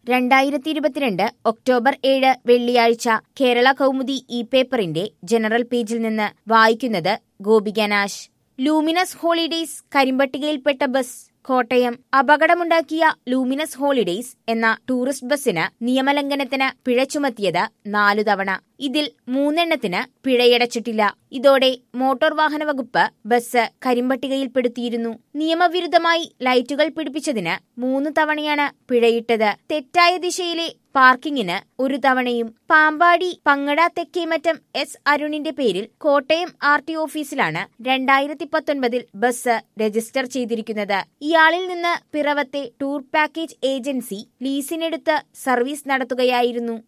രണ്ടായിരത്തി ഇരുപത്തിരണ്ട് ഒക്ടോബർ ഏഴ് വെള്ളിയാഴ്ച കേരള കൗമുദി ഇ പേപ്പറിന്റെ ജനറൽ പേജിൽ നിന്ന് വായിക്കുന്നത് ഗോപിക നാശ് ലൂമിനസ് ഹോളിഡേയ്സ് കരിമ്പട്ടികയിൽപ്പെട്ട ബസ് കോട്ടയം അപകടമുണ്ടാക്കിയ ലൂമിനസ് ഹോളിഡേയ്സ് എന്ന ടൂറിസ്റ്റ് ബസ്സിന് നിയമലംഘനത്തിന് പിഴ ചുമത്തിയത് നാലു തവണ ഇതിൽ മൂന്നെണ്ണത്തിന് പിഴയടച്ചിട്ടില്ല ഇതോടെ മോട്ടോർ വാഹന വകുപ്പ് ബസ് കരിമ്പട്ടികയിൽപ്പെടുത്തിയിരുന്നു നിയമവിരുദ്ധമായി ലൈറ്റുകൾ പിടിപ്പിച്ചതിന് മൂന്ന് തവണയാണ് പിഴയിട്ടത് തെറ്റായ ദിശയിലെ പാർക്കിങ്ങിന് ഒരു തവണയും പാമ്പാടി പങ്ങട തെക്കേമറ്റം എസ് അരുണിന്റെ പേരിൽ കോട്ടയം ആർ ടി ഓഫീസിലാണ് രണ്ടായിരത്തി പത്തൊൻപതിൽ ബസ് രജിസ്റ്റർ ചെയ്തിരിക്കുന്നത് ഇയാളിൽ നിന്ന് പിറവത്തെ ടൂർ പാക്കേജ് ഏജൻസി ലീസിനെടുത്ത് സർവീസ് നടത്തുകയായിരുന്നു